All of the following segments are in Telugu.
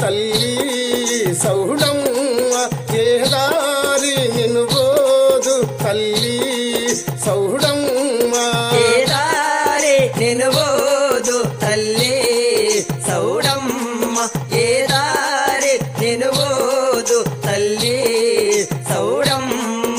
తల్లి సౌడమ్మ ఏ దారి నిన్ను పోదు తల్లి సౌడమ్మ ఏ దారి నినుబోదు తల్లి సౌడమ్మ ఏ దారి నినుబోదు తల్లి సౌడమ్మ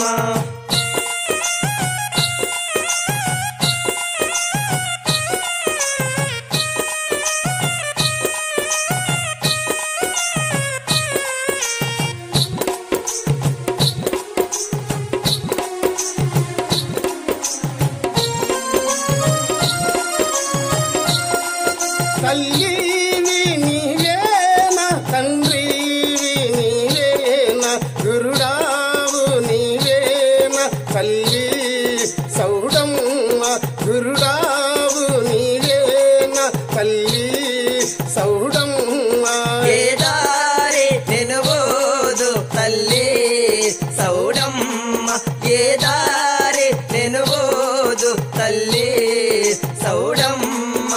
తల్లివి నీవేన తండ్రివి నీవేన గురుడావు నీవేన తల్లి సౌడమ్మ గురుడావు నీవేన తల్లి సౌడమ్మ ఏ దారి నినుబోదు తల్లి సౌడమ్మ ఏ దారి నినుబోదు తల్లి సౌడమ్మ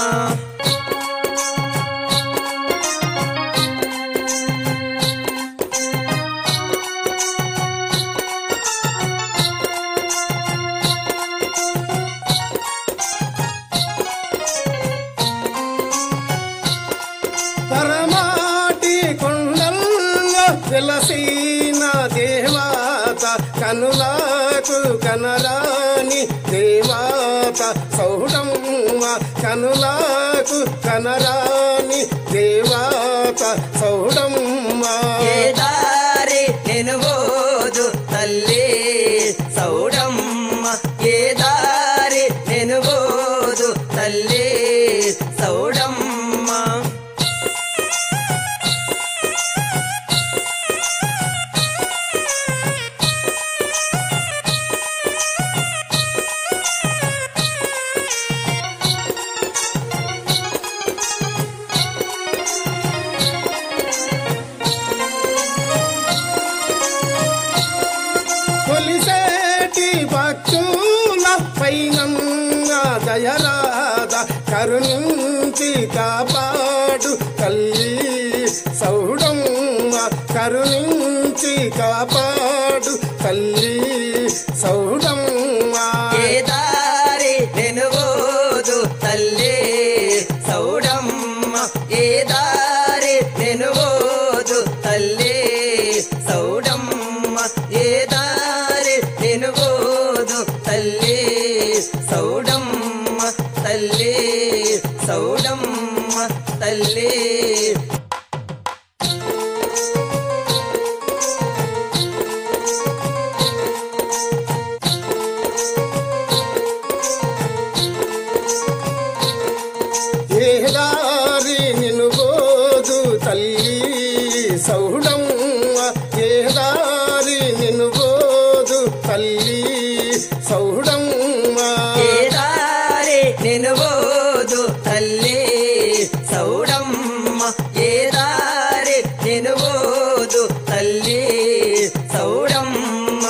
పరమాటి కొండల్లో వెలసిన దేవాత కనులకు కనరాని దేవాత సౌడమ్మ కనులకు కనరాని దేవాత సౌడమ్మ ఏ దారి నినుబోదు తల్లి సౌడమ్మ ఏ దారి నినుబోదు తల్లి సౌడమ్మ కొలిసేటి భక్తుల పైన దయరాద కరుణించి కాపాడు తల్లి సౌడమ్మ కరుణించి కాపాడు తల్లి సౌడమ్మ ఏ దారి నినుబోదు తల్లి సౌడమ్మ ఏ దారి నినుబోదు తల్లి సౌడమ్మ ఏ దారి నినుబోదు తల్లి సౌడమ్మ తల్లి సౌడమ్మ తల్లి ఏ దారి నిన్ను పోదు తల్లి సౌడమ్మ ఏ దారి నిన్ను పోదు తల్లి సౌడమ్మ ఏ దారి నినుబోదు తల్లి సౌడమ్మ ఏ దారి నినుబోదు తల్లి సౌడమ్మ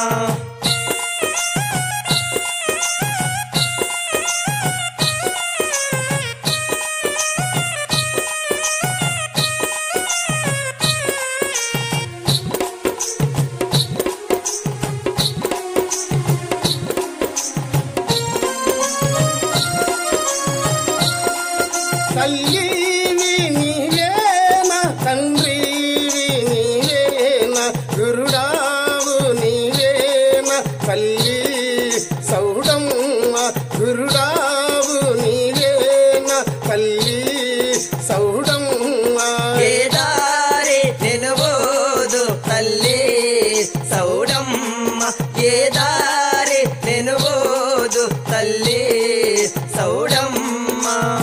తల్లివి నీవేన తండ్రివి నీవేన గురుడావు నీవేన తల్లి సౌడమ్మ గురుడావు నీవేన తల్లి సౌడమ్మ ఏ దారి నినుబోదు తల్లి సౌడమ్మ ఏ దారి నినుబోదు తల్లి సౌడమ్మ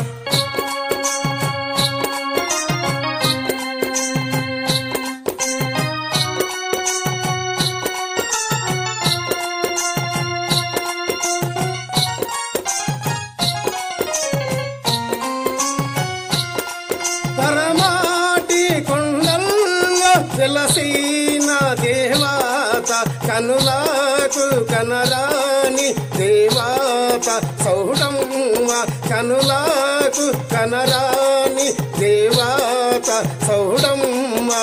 పరమాటి కొండల్లో వెలసిన దేవాత కనులకు కనరాని దేవాత సౌడమ్మ కనులకు కనరాని దేవాత సౌడమ్మ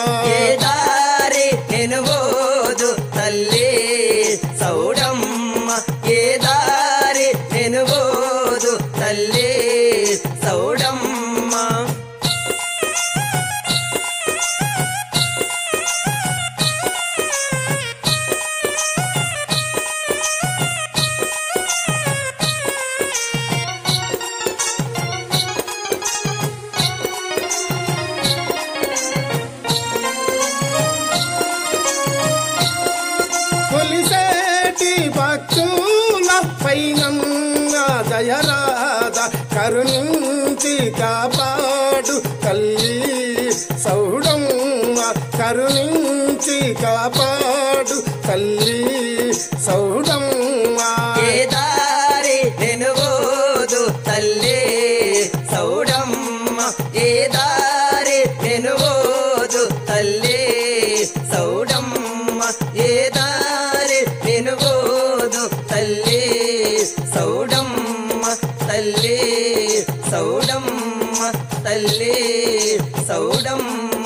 కరుణించి కాపాడు తల్లి సౌడమ్మ కరుణించి కాపాడు తల్లి సౌడమ్మ ఏ దారి నెనుగోదు తల్లి సౌడమ్మ ఏ దారి నెనుగోదు తల్లి సౌడమ్మ ఏ దారి నెనుగోదు తల్లి సౌడమ్మ తల్లి సౌడమ్మ తల్లి సౌడమ్మ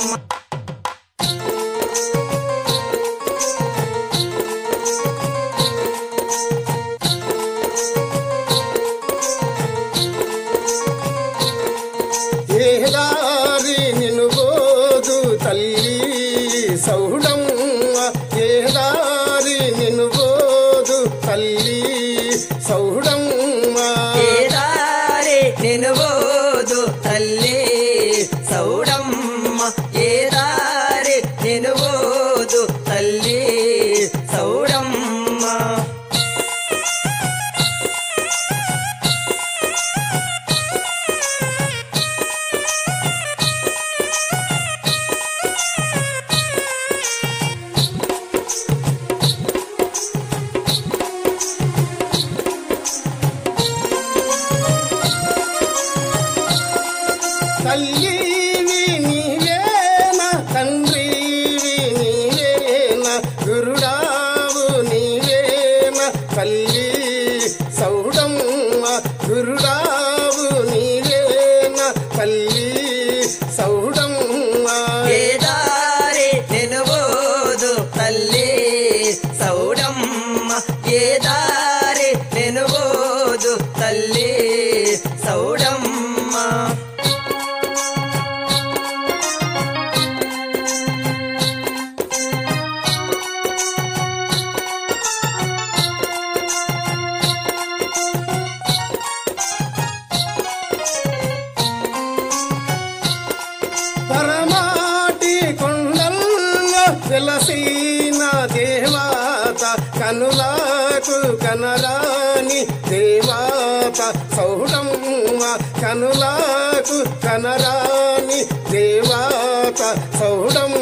ఏ దారి నిన్ను బోదు తల్లి సౌడమ్మ ఏ దారి నిన్ను బోదు తల్లి సౌడమ్మ ఏ దారి నెనుగోదు తల్లి సౌడమ్మ ఏ దారి నెనుగోదు తల్లి సౌడమ్మ తల్లివి నీవేన తండ్రివి నీవేన గురుడావు నీవేన తల్లి సౌడమ్మ గురుడావు నీవేన తల్లి సౌడమ్మ ఏ దారి నెనుగోదు తల్లి సౌడమ్మ ఏ దారి నెనుగోదు తల్లి సౌడమ్మ పరమాటి కొండల్లో వెలసిన దేవాత కనులకు కనరాని దేవాత సౌడమ్మ కనులకు కనరాని దేవాత సౌడమ్మ